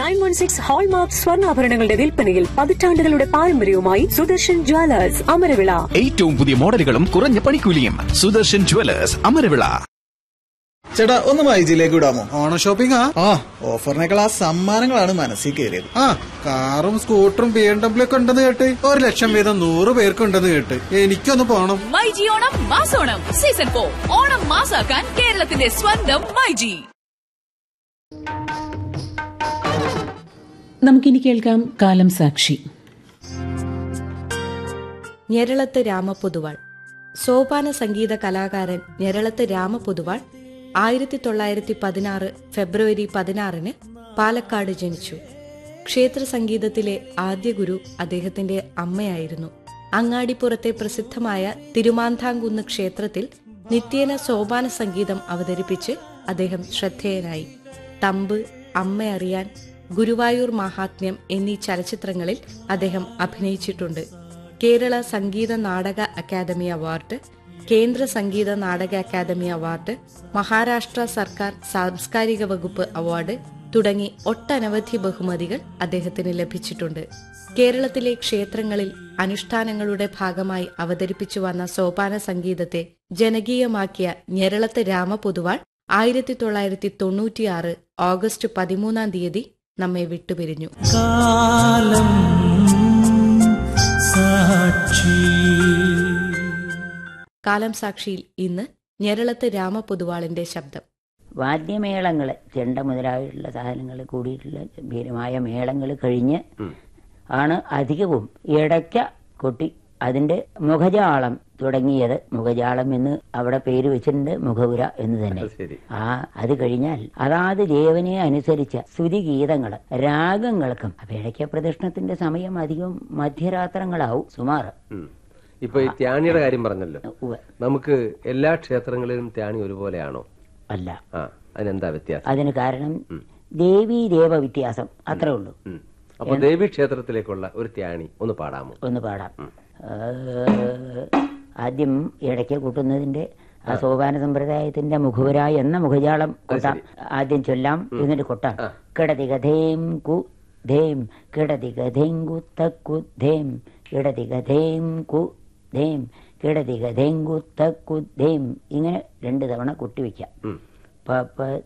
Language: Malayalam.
നയൻ വൺ സിക്സ് ഹോൾമാർക്ക് സ്വർണ്ണാഭരണങ്ങളുടെ വിൽപ്പനയിൽ പതിറ്റാണ്ടുകളുടെ പാരമ്പര്യവുമായി സുദർശൻ ജ്വല്ലേഴ്സ് അമരവിള ഏറ്റവും പുതിയ മോഡലുകളും കുറഞ്ഞ പണിക്കൂലിയും സുദർശൻ ജുവലേഴ്സ് അമരവിള ചേട്ടാ ഒന്ന് മൈജിയിലേക്ക് വിടാമോ ഓണം ഷോപ്പിംഗ് ആ ആ ഓഫറിനേക്കാൾ ആ സമ്മാനങ്ങളാണ് മനസ്സിൽ കയറിയത് ആ കാറും സ്കൂട്ടറും ബി എം ഡബ്ല്യു ഒക്കെ ഉണ്ടെന്ന് കേട്ട് ഒരു ലക്ഷം വീതം നൂറ് പേർക്ക് ഉണ്ടെന്ന് കേട്ട് എനിക്കൊന്ന് പോണം മൈജി ഓണം മാസോണം സീസൺ ഫോർ ഓണം മാസാക്കാൻ കേരളത്തിന്റെ സ്വന്തം മൈജി നമുക്കിനി കേൾക്കാം കാലം സാക്ഷി ഞെരളത്ത് രാമപൊതുവാൾ സോപാന സംഗീത കലാകാരൻ ഞെരളത്ത് രാമപൊതുവാൾ ആയിരത്തി തൊള്ളായിരത്തി പതിനാറ് ഫെബ്രുവരി പതിനാറിന് പാലക്കാട് ജനിച്ചു ക്ഷേത്ര സംഗീതത്തിലെ ആദ്യ ഗുരു അദ്ദേഹത്തിന്റെ അമ്മയായിരുന്നു അങ്ങാടിപ്പുറത്തെ പ്രസിദ്ധമായ തിരുമാന്താംകുന്ന് ക്ഷേത്രത്തിൽ നിത്യേന സോപാന സംഗീതം അവതരിപ്പിച്ച് അദ്ദേഹം ശ്രദ്ധേയനായി തമ്പ് അമ്മയറിയാൻ ഗുരുവായൂർ മാഹാത്മ്യം എന്നീ ചലച്ചിത്രങ്ങളിൽ അദ്ദേഹം അഭിനയിച്ചിട്ടുണ്ട് കേരള സംഗീത നാടക അക്കാദമി അവാർഡ് കേന്ദ്ര സംഗീത നാടക അക്കാദമി അവാർഡ് മഹാരാഷ്ട്ര സർക്കാർ സാംസ്കാരിക വകുപ്പ് അവാർഡ് തുടങ്ങി ഒട്ടനവധി ബഹുമതികൾ അദ്ദേഹത്തിന് ലഭിച്ചിട്ടുണ്ട് കേരളത്തിലെ ക്ഷേത്രങ്ങളിൽ അനുഷ്ഠാനങ്ങളുടെ ഭാഗമായി അവതരിപ്പിച്ചു വന്ന സോപാന സംഗീതത്തെ ജനകീയമാക്കിയ ഞെരളത്ത് രാമപൊതുവാൾ ആയിരത്തി തൊള്ളായിരത്തി തൊണ്ണൂറ്റിയാറ് ഓഗസ്റ്റ് പതിമൂന്നാം തീയതി നമ്മെ വിട്ടുപിരിഞ്ഞു കാലം സാക്ഷിയിൽ ഇന്ന് ഞെരളത്ത് രാമപൊതുവാളിന്റെ ശബ്ദം വാദ്യമേളങ്ങൾ ചെണ്ട മുതലായിട്ടുള്ള സാധനങ്ങൾ കൂടിയിട്ടുള്ള ഗംഭീരമായ മേളങ്ങൾ കഴിഞ്ഞ് ആണ് അധികവും ഇടയ്ക്ക കൊട്ടി അതിന്റെ മുഖജാളം തുടങ്ങിയത് മുഖജാളം എന്ന് അവിടെ പേര് വെച്ചിട്ടുണ്ട് മുഖപുര എന്ന് തന്നെ ആ അത് കഴിഞ്ഞാൽ അതാത് ദേവനെ അനുസരിച്ച സ്തുതിഗീതങ്ങൾ രാഗങ്ങൾക്കും അപ്പൊ ഇടയ്ക്ക പ്രദക്ഷിണത്തിന്റെ സമയം അധികം മധ്യരാത്രങ്ങളാവും സുമാറ് ഇപ്പൊ ഈ ത്യാണിയുടെ കാര്യം പറഞ്ഞല്ലോ ഉവ്വ്. നമുക്ക് എല്ലാ ക്ഷേത്രങ്ങളിലും ത്യാണി ഒരുപോലെയാണോ അല്ല ആ അതിനെന്താ വ്യത്യാസം അതിന് കാരണം ദേവീ ദേവ വ്യത്യാസം അത്രേ ഉള്ളൂ ഉം. അപ്പൊ ദേവി ക്ഷേത്രത്തിലേക്കുള്ള ഒരു ത്യാണി ഒന്ന് പാടാമോ ഒന്ന് പാടാം ഏഹ്, ആദ്യം ഇടയ്ക്ക് കൂട്ടുന്നതിന്റെ ആ സോപാന സമ്പ്രദായത്തിന്റെ മുഖപുര എന്ന മുഖജാളം കൊട്ടാം ആദ്യം ചൊല്ലാം എന്നിട്ട് കൊട്ടാം കിടതികഥേം കു ധേം കിടതികഥേം കുത്തക്കുദ്ധേം കിടതികഥേം കു ധേം കിടതികഥേം കുത്തക്കുദ്ധേം ഇങ്ങനെ രണ്ട് തവണ കുട്ടിവെക്കാം പ പ